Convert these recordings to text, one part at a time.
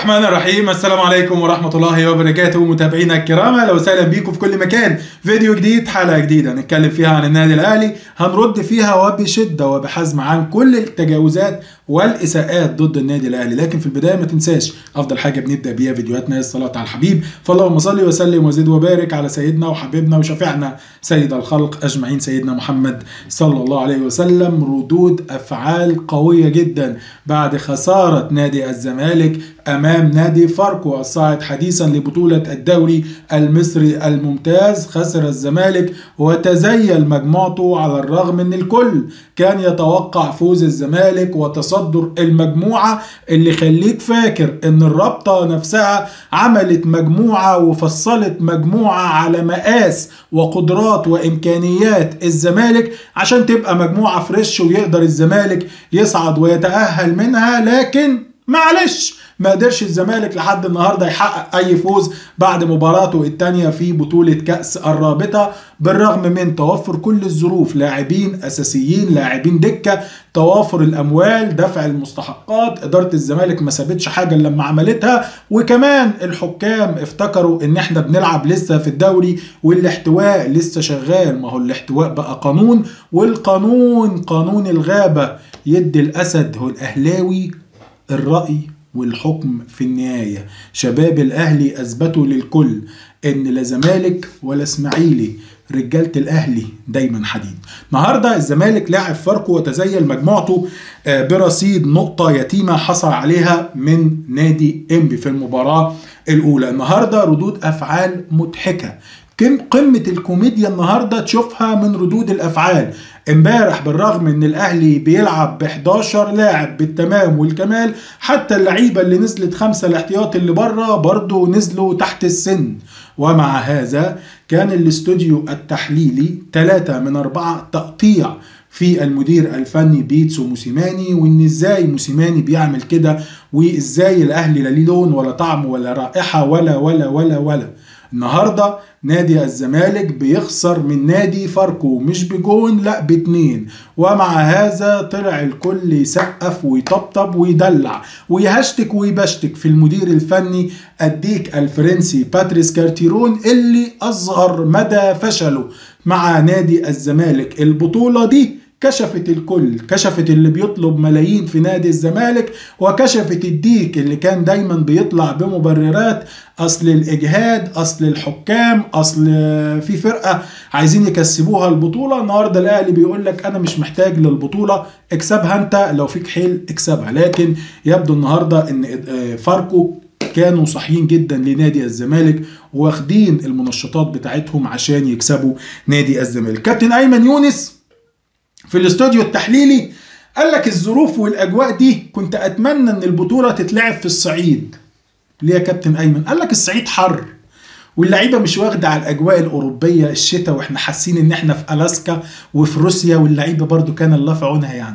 الرحمن الرحيم السلام عليكم ورحمة الله وبركاته متابعينا الكرام اهلا وسهلا بيكم في كل مكان فيديو جديد حلقة جديدة نتكلم فيها عن النادي الاهلي هنرد فيها وبشدة وبحزم عن كل التجاوزات والاساءات ضد النادي الاهلي لكن في البداية ما تنساش افضل حاجة بنبدأ بيها فيديوهاتنا هي الصلاة على الحبيب فاللهم صل وسلم وزد وبارك على سيدنا وحبيبنا وشفيعنا سيد الخلق اجمعين سيدنا محمد صلى الله عليه وسلم ردود افعال قوية جدا بعد خسارة نادي الزمالك امام نادي فاركو الصاعد حديثا لبطولة الدوري المصري الممتاز خسر الزمالك وتزيل مجموعته على الرغم ان الكل كان يتوقع فوز الزمالك وتصدر المجموعة اللي خليك فاكر ان الرابطة نفسها عملت مجموعة وفصلت مجموعة على مقاس وقدرات وامكانيات الزمالك عشان تبقى مجموعة فريش ويقدر الزمالك يصعد ويتأهل منها لكن معلش ما قدرش الزمالك لحد النهارده يحقق اي فوز بعد مباراته الثانيه في بطوله كاس الرابطه بالرغم من توفر كل الظروف لاعبين اساسيين لاعبين دكه توافر الاموال دفع المستحقات اداره الزمالك ما سابتش حاجه لما عملتها وكمان الحكام افتكروا ان احنا بنلعب لسه في الدوري والاحتواء لسه شغال ما هو الاحتواء بقى قانون والقانون قانون الغابه يدي الاسد هو الاهلاوي الراي والحكم في النهاية شباب الأهلي أثبتوا للكل إن لا زمالك ولا إسماعيلي رجالة الأهلي دايما حديد النهاردة الزمالك لاعب فاركو وتزيل مجموعته برصيد نقطة يتيمة حصل عليها من نادي إنبي في المباراة الأولى النهاردة ردود أفعال مضحكة كم قمة الكوميديا النهارده تشوفها من ردود الافعال امبارح بالرغم ان الاهلي بيلعب ب 11 لاعب بالتمام والكمال حتى اللعيبه اللي نزلت خمسه الاحتياط اللي بره برضه نزلوا تحت السن ومع هذا كان الاستوديو التحليلي ثلاثة من أربعة تقطيع في المدير الفني بيتسو موسيماني وان ازاي موسيماني بيعمل كده وازاي الاهلي لا ليه لون ولا طعم ولا رائحه ولا ولا ولا ولا النهارده نادي الزمالك بيخسر من نادي فاركو مش بجون لا باتنين ومع هذا طلع الكل يسقف ويطبطب ويدلع ويهشتك ويبشتك في المدير الفني الديك الفرنسي باتريس كارتيرون اللي اصغر مدى فشله مع نادي الزمالك البطوله دي كشفت الكل كشفت اللي بيطلب ملايين في نادي الزمالك وكشفت الديك اللي كان دايما بيطلع بمبررات اصل الاجهاد اصل الحكام اصل في فرقه عايزين يكسبوها البطوله النهارده الاهلي بيقول لك انا مش محتاج للبطوله اكسبها انت لو فيك حيل اكسبها لكن يبدو النهارده ان فاركو كانوا صاحيين جدا لنادي الزمالك واخدين المنشطات بتاعتهم عشان يكسبوا نادي الزمالك كابتن ايمن يونس في الاستوديو التحليلي قال لك الظروف والاجواء دي كنت اتمنى ان البطوله تتلعب في الصعيد ليه يا كابتن ايمن قال لك الصعيد حر واللعيبه مش واخده على الاجواء الاوروبيه الشتاء واحنا حاسين ان احنا في الاسكا وفي روسيا واللعيبه برضو كان الله في عونها يعني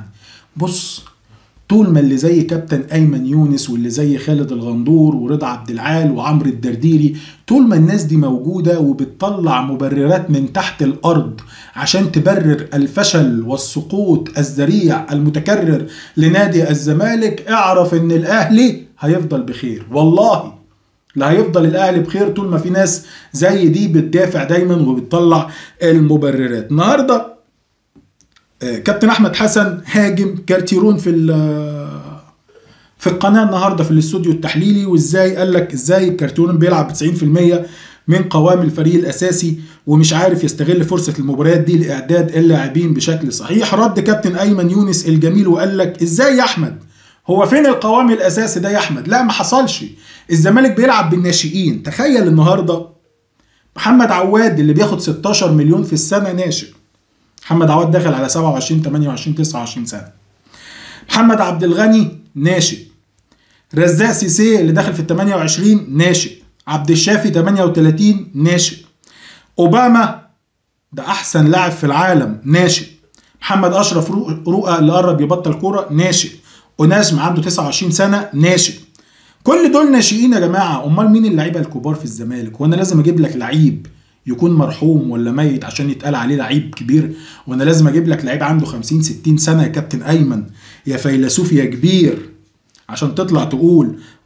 بص طول ما اللي زي كابتن ايمن يونس واللي زي خالد الغندور ورضا عبد العال وعمرو الدرديري طول ما الناس دي موجوده وبتطلع مبررات من تحت الارض عشان تبرر الفشل والسقوط الذريع المتكرر لنادي الزمالك اعرف ان الاهلي هيفضل بخير والله لا هيفضل الاهلي بخير طول ما في ناس زي دي بتدافع دايما وبتطلع المبررات النهارده كابتن احمد حسن هاجم كارتيرون في في القناه النهارده في الاستوديو التحليلي وازاي قال لك ازاي كارتيرون بيلعب 90% من قوام الفريق الاساسي ومش عارف يستغل فرصه المباريات دي لاعداد اللاعبين بشكل صحيح رد كابتن ايمن يونس الجميل وقال لك ازاي يا احمد هو فين القوام الاساسي ده يا احمد لا ما حصلش الزمالك بيلعب بالناشئين تخيل النهارده محمد عواد اللي بياخد 16 مليون في السنه ناشئ محمد عواد داخل على 27 28 29 سنه محمد عبد الغني ناشئ رزاق سيسي اللي داخل في ال 28 ناشئ عبد الشافي 38 ناشئ اوباما ده احسن لاعب في العالم ناشئ محمد اشرف رؤى اللي قرب يبطل كوره ناشئ ونجم عنده 29 سنه ناشئ كل دول ناشئين يا جماعه امال مين اللعيبه الكبار في الزمالك وانا لازم اجيب لك لعيب يكون مرحوم ولا ميت عشان يتقال عليه لعيب كبير وانا لازم اجيب لك لعيب عنده 50 60 سنه يا كابتن ايمن يا فيلسوف يا كبير عشان تطلع تقول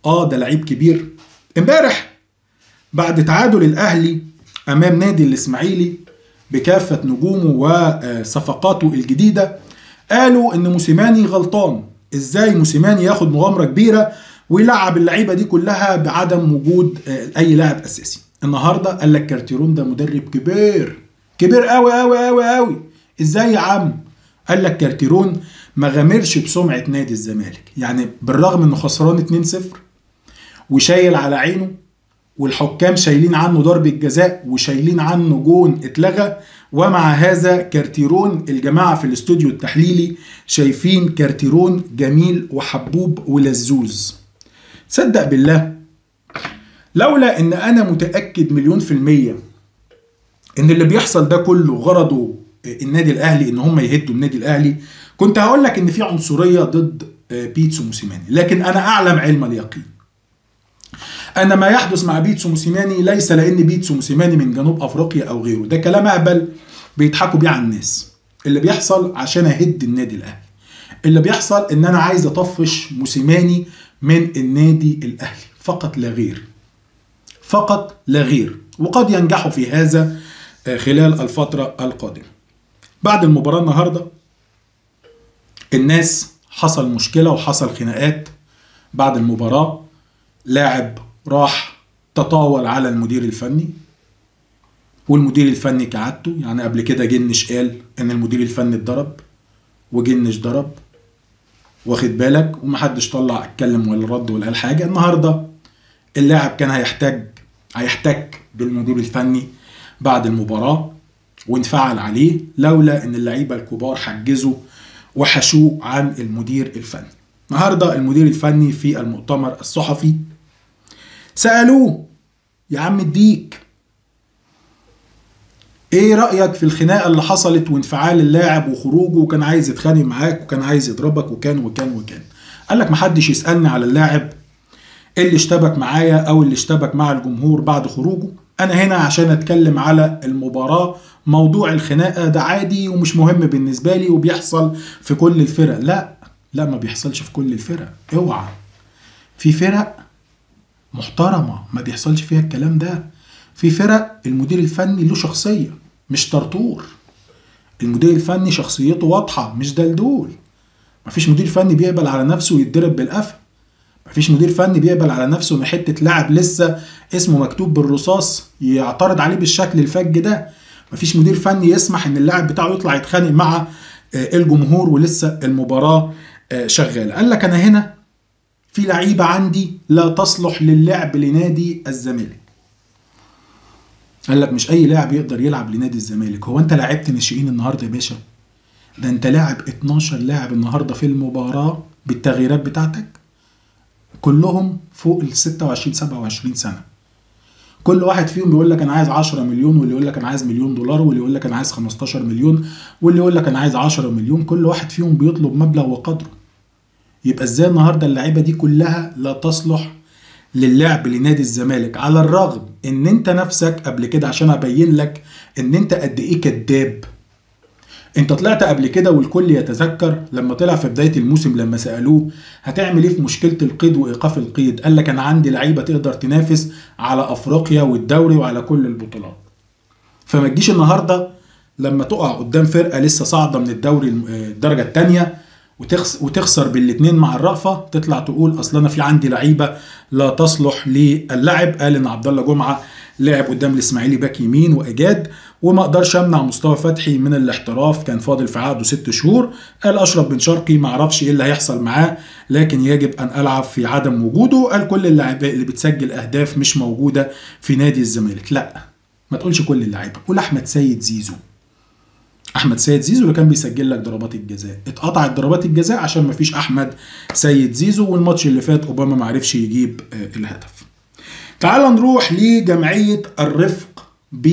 اه ده لعيب كبير امبارح بعد تعادل الاهلي امام نادي الاسماعيلي بكافه نجومه وصفقاته الجديده قالوا ان موسيماني غلطان ازاي موسيماني ياخد مغامره كبيره ويلعب اللعيبه دي كلها بعدم وجود اي لاعب اساسي النهارده قال لك كارتيرون ده مدرب كبير كبير قوي قوي قوي قوي ازاي يا عم قال لك كارتيرون ما غامرش بسمعه نادي الزمالك يعني بالرغم انه خسران 2-0 وشايل على عينه والحكام شايلين عنه ضربة جزاء وشايلين عنه جون اتلغى ومع هذا كارتيرون الجماعة في الاستوديو التحليلي شايفين كارتيرون جميل وحبوب ولزوز صدق بالله لولا ان انا متأكد مليون في المية ان اللي بيحصل ده كله غرضه النادي الاهلي ان هم يهدوا النادي الاهلي كنت هقول لك ان في عنصرية ضد بيتسو موسيماني لكن انا اعلم علم اليقين ان ما يحدث مع بيتسو موسيماني ليس لان بيتسو موسيماني من جنوب افريقيا او غيره ده كلام اهبل بيضحكوا بيه على الناس اللي بيحصل عشان اهد النادي الاهلي اللي بيحصل ان انا عايز اطفش موسيماني من النادي الاهلي فقط لا غير فقط لا غير وقد ينجحوا في هذا خلال الفترة القادمة بعد المباراة النهاردة الناس حصل مشكلة وحصل خناقات بعد المباراة لاعب راح تطاول على المدير الفني والمدير الفني كعادته يعني قبل كده جنش قال ان المدير الفني اتضرب وجنش ضرب واخد بالك ومحدش طلع اتكلم ولا رد ولا قال حاجه النهارده اللاعب كان هيحتاج هيحتك بالمدير الفني بعد المباراه وانفعل عليه لولا ان اللعيبه الكبار حجزوا وحشوه عن المدير الفني النهارده المدير الفني في المؤتمر الصحفي سألوه يا عم اديك ايه رأيك في الخناقة اللي حصلت وانفعال اللاعب وخروجه وكان عايز يتخانق معاك وكان عايز يضربك وكان وكان وكان قال لك محدش يسألني على اللاعب اللي اشتبك معايا او اللي اشتبك مع الجمهور بعد خروجه انا هنا عشان اتكلم على المباراة موضوع الخناقة ده عادي ومش مهم بالنسبة لي وبيحصل في كل الفرق لا لا ما بيحصلش في كل الفرق اوعى في فرق محترمة ما بيحصلش فيها الكلام ده في فرق المدير الفني له شخصية مش طرطور المدير الفني شخصيته واضحة مش دلدول مفيش مدير فني بيقبل على نفسه ويتضرب بالقفا مفيش مدير فني بيقبل على نفسه ان حتة لاعب لسه اسمه مكتوب بالرصاص يعترض عليه بالشكل الفج ده مفيش مدير فني يسمح ان اللاعب بتاعه يطلع يتخانق مع الجمهور ولسه المباراة شغالة قال لك انا هنا في لعيبة عندي لا تصلح للعب لنادي الزمالك قال لك مش اي لاعب يقدر يلعب لنادي الزمالك هو انت لعبت ناشئين النهارده يا باشا ده انت لاعب 12 لاعب النهارده في المباراة بالتغييرات بتاعتك كلهم فوق ال 26 27 سنة كل واحد فيهم بيقول لك انا عايز 10 مليون واللي يقول لك انا عايز مليون دولار واللي يقول لك انا عايز 15 مليون واللي يقول لك انا عايز 10 مليون كل واحد فيهم بيطلب مبلغ وقدره يبقى ازاي النهارده اللعيبه دي كلها لا تصلح للعب لنادي الزمالك على الرغم ان انت نفسك قبل كده عشان ابين لك ان انت قد ايه كذاب انت طلعت قبل كده والكل يتذكر لما طلع في بدايه الموسم لما سالوه هتعمل ايه في مشكله القيد وايقاف القيد قال لك انا عندي لعيبه تقدر تنافس على افريقيا والدوري وعلى كل البطولات فما تجيش النهارده لما تقع قدام فرقه لسه صاعده من الدوري الدرجه الثانيه وتخسر بالاثنين مع الرأفة تطلع تقول اصل انا في عندي لعيبه لا تصلح للعب قال ان عبد الله جمعه لعب قدام الاسماعيلي باك يمين واجاد وما اقدرش امنع مصطفى فتحي من الاحتراف كان فاضل في عقده ست شهور قال اشرف بن شرقي ما اعرفش ايه اللي هيحصل معاه لكن يجب ان العب في عدم وجوده قال كل اللاعبين اللي بتسجل اهداف مش موجوده في نادي الزمالك لا ما تقولش كل اللعيبه قول احمد سيد زيزو احمد سيد زيزو اللي كان بيسجل لك ضربات الجزاء اتقطعت ضربات الجزاء عشان ما فيش احمد سيد زيزو والماتش اللي فات اوباما ما عرفش يجيب الهدف تعال نروح لجمعيه الرفق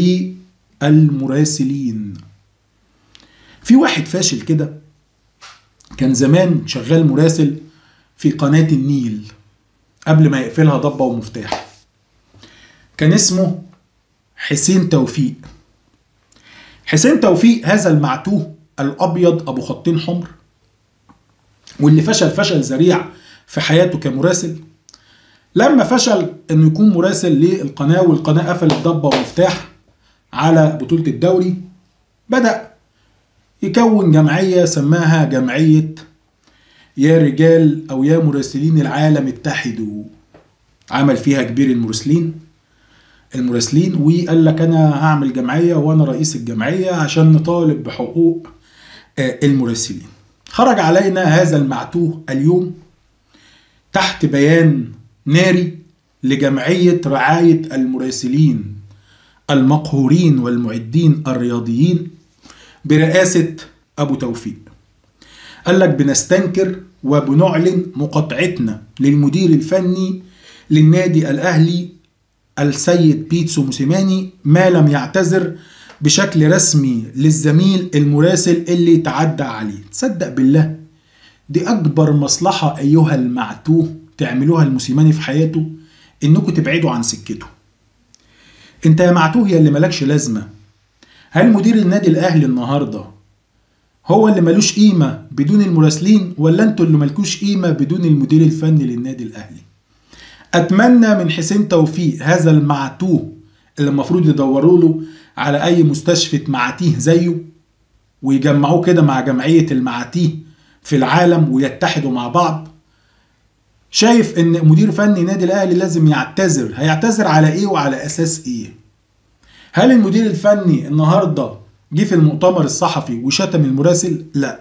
بالمراسلين في واحد فاشل كده كان زمان شغال مراسل في قناه النيل قبل ما يقفلها ضبه ومفتاح كان اسمه حسين توفيق حسين توفيق هذا المعتوه الابيض ابو خطين حمر واللي فشل فشل ذريع في حياته كمراسل لما فشل انه يكون مراسل للقناه والقناه قفلت ضبه ومفتاح على بطوله الدوري بدا يكون جمعيه سماها جمعيه يا رجال او يا مراسلين العالم اتحدوا عمل فيها كبير المراسلين المراسلين وقال لك انا هعمل جمعيه وانا رئيس الجمعيه عشان نطالب بحقوق المراسلين خرج علينا هذا المعتوه اليوم تحت بيان ناري لجمعيه رعايه المراسلين المقهورين والمعدين الرياضيين برئاسه ابو توفيق قال لك بنستنكر وبنعلن مقاطعتنا للمدير الفني للنادي الاهلي السيد بيتسو موسيماني ما لم يعتذر بشكل رسمي للزميل المراسل اللي تعدى عليه تصدق بالله دي اكبر مصلحة ايها المعتوه تعملوها الموسيماني في حياته انكم تبعدوا عن سكته انت يا معتوه يا اللي ملكش لازمة هل مدير النادي الاهلي النهاردة هو اللي ملوش قيمة بدون المراسلين ولا انتوا اللي ملكوش قيمة بدون المدير الفني للنادي الاهلي اتمنى من حسين توفيق هذا المعتوه اللي المفروض يدوروا له على اي مستشفى معاتيه زيه ويجمعوه كده مع جمعيه المعاتيه في العالم ويتحدوا مع بعض شايف ان مدير فني نادي الاهلي لازم يعتذر هيعتذر على ايه وعلى اساس ايه هل المدير الفني النهارده جه في المؤتمر الصحفي وشتم المراسل لا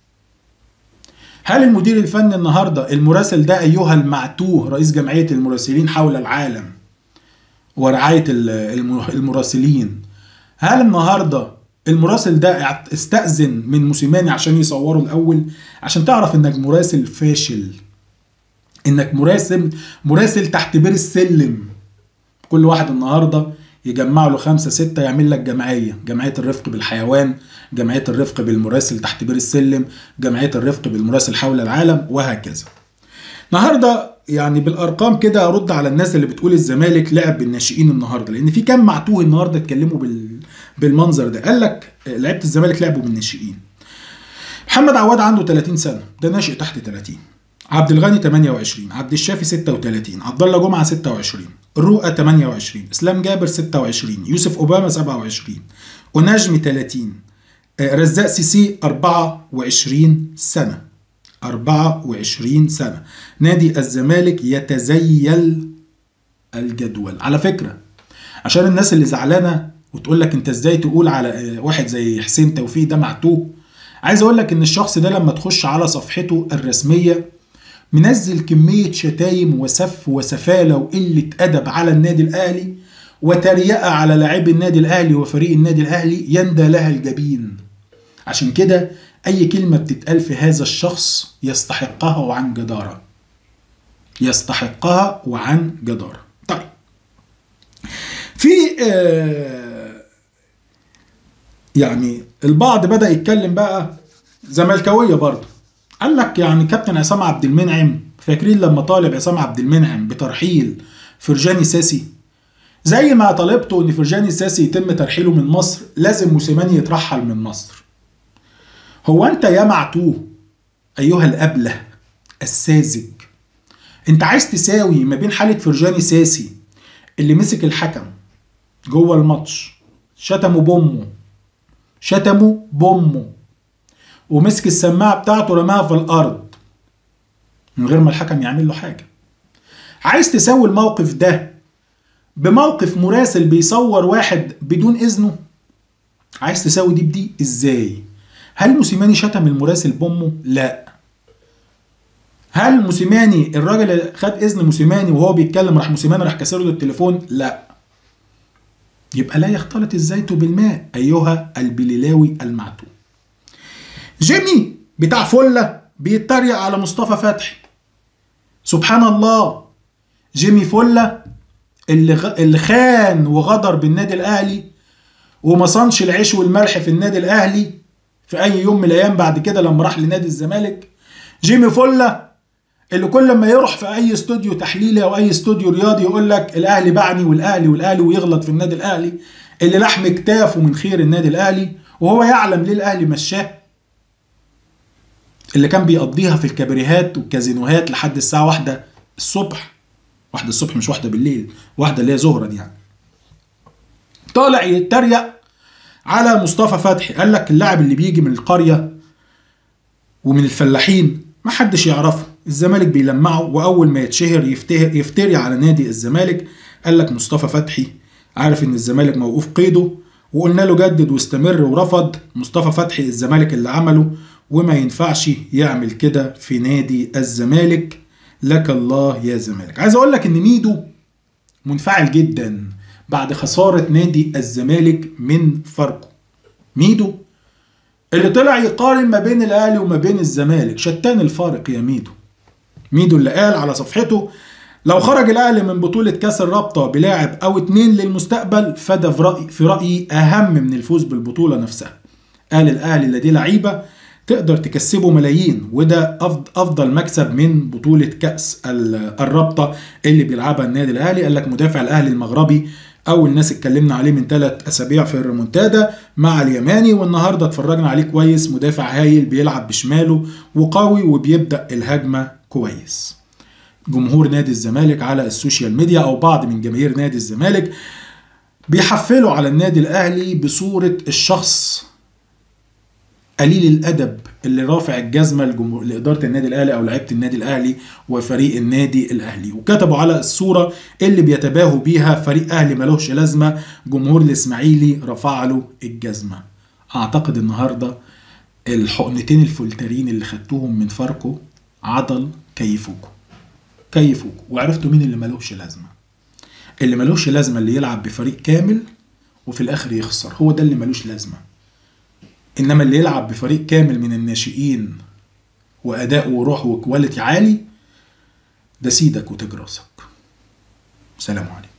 هل المدير الفني النهارده المراسل ده ايها المعتوه رئيس جمعيه المراسلين حول العالم ورعايه المراسلين هل النهارده المراسل ده استأذن من موسيماني عشان يصوره الاول عشان تعرف انك مراسل فاشل انك مراسل مراسل تحت بير السلم كل واحد النهارده يجمع له خمسة ستة يعمل لك جمعية جمعية الرفق بالحيوان جمعية الرفق بالمراسل تحت بير السلم جمعية الرفق بالمراسل حول العالم وهكذا النهارده يعني بالارقام كده ارد على الناس اللي بتقول الزمالك لعب بالناشئين النهارده لان في كام معتوه النهارده اتكلموا بال... بالمنظر ده قال لك لعيبه الزمالك لعبوا بالناشئين محمد عواد عنده 30 سنه ده ناشئ تحت 30 عبد الغني 28 عبد الشافي 36 عبد الله جمعه 26 الرؤى 28 اسلام جابر 26 يوسف اوباما 27 ونجم 30 رزاق سيسي 24 سنه 24 سنة نادي الزمالك يتزيل الجدول على فكرة عشان الناس اللي زعلانة وتقول لك انت ازاي تقول على واحد زي حسين توفيق ده معتوه عايز اقول لك ان الشخص ده لما تخش على صفحته الرسمية منزل كمية شتايم وسف وسفالة وقلة أدب على النادي الأهلي وتريقة على لاعبي النادي الأهلي وفريق النادي الأهلي يندى لها الجبين عشان كده أي كلمة بتتقال في هذا الشخص يستحقها وعن جدارة يستحقها وعن جدارة طيب في آه يعني البعض بدأ يتكلم بقى زملكاوية برضه قال لك يعني كابتن عصام عبد المنعم فاكرين لما طالب عصام عبد المنعم بترحيل فرجاني ساسي زي ما طالبته ان فرجاني ساسي يتم ترحيله من مصر لازم موسيماني يترحل من مصر هو انت يا معتوه ايها الابله الساذج انت عايز تساوي ما بين حاله فرجاني ساسي اللي مسك الحكم جوه الماتش شتمه بامه شتمه بامه ومسك السماعه بتاعته رماها في الارض من غير ما الحكم يعمل له حاجه عايز تساوي الموقف ده بموقف مراسل بيصور واحد بدون اذنه عايز تساوي دي بدي ازاي هل موسيماني شتم المراسل بامه لا هل موسيماني الراجل اللي خد اذن موسيماني وهو بيتكلم راح موسيماني راح كسر له التليفون لا يبقى لا يختلط الزيت بالماء ايها البليلاوي المعتوه جيمي بتاع فله بيتريق على مصطفى فتحي سبحان الله جيمي فله اللي اللي خان وغدر بالنادي الاهلي وما صنش العيش والملح في النادي الاهلي في اي يوم من الايام بعد كده لما راح لنادي الزمالك جيمي فله اللي كل ما يروح في اي استوديو تحليلي او اي استوديو رياضي يقول لك الاهلي بعني والاهلي والاهلي ويغلط في النادي الاهلي اللي لحم كتافه من خير النادي الاهلي وهو يعلم ليه الاهلي مشاه اللي كان بيقضيها في الكابريهات والكازينوهات لحد الساعه واحدة الصبح واحده الصبح مش واحده بالليل واحده اللي هي زهره دي يعني طالع يتريق على مصطفى فتحي قال لك اللاعب اللي بيجي من القريه ومن الفلاحين ما حدش يعرفه الزمالك بيلمعه واول ما يتشهر يفتهر يفتري على نادي الزمالك قال لك مصطفى فتحي عارف ان الزمالك موقوف قيده وقلنا له جدد واستمر ورفض مصطفى فتحي الزمالك اللي عمله وما ينفعش يعمل كده في نادي الزمالك لك الله يا زمالك عايز اقول لك ان ميدو منفعل جدا بعد خسارة نادي الزمالك من فاركو ميدو اللي طلع يقارن ما بين الاهلي وما بين الزمالك شتان الفارق يا ميدو ميدو اللي قال على صفحته لو خرج الاهلي من بطولة كاس الرابطة بلاعب او اتنين للمستقبل فده في رأيي في رأيي اهم من الفوز بالبطولة نفسها قال الاهلي لديه لعيبة تقدر تكسبه ملايين وده افضل مكسب من بطولة كأس الرابطة اللي بيلعبها النادي الاهلي قال لك مدافع الاهلي المغربي اول ناس اتكلمنا عليه من ثلاث اسابيع في الريمونتادا مع اليماني والنهارده اتفرجنا عليه كويس مدافع هايل بيلعب بشماله وقوي وبيبدا الهجمه كويس جمهور نادي الزمالك على السوشيال ميديا او بعض من جماهير نادي الزمالك بيحفلوا على النادي الاهلي بصوره الشخص قليل الادب اللي رافع الجزمه لجمهور لاداره النادي الاهلي او لعيبه النادي الاهلي وفريق النادي الاهلي وكتبوا على الصوره اللي بيتباهوا بيها فريق اهلي ملوش لازمه جمهور الاسماعيلي رفع له الجزمه اعتقد النهارده الحقنتين الفلترين اللي خدتوهم من فاركو عضل كيفوكوا كيفوكوا وعرفتوا مين اللي ملوش لازمه اللي ملوش لازمه اللي يلعب بفريق كامل وفي الاخر يخسر هو ده اللي ملوش لازمه انما اللي يلعب بفريق كامل من الناشئين واداء وروح وكواليتي عالي ده سيدك وتجراسك سلام عليكم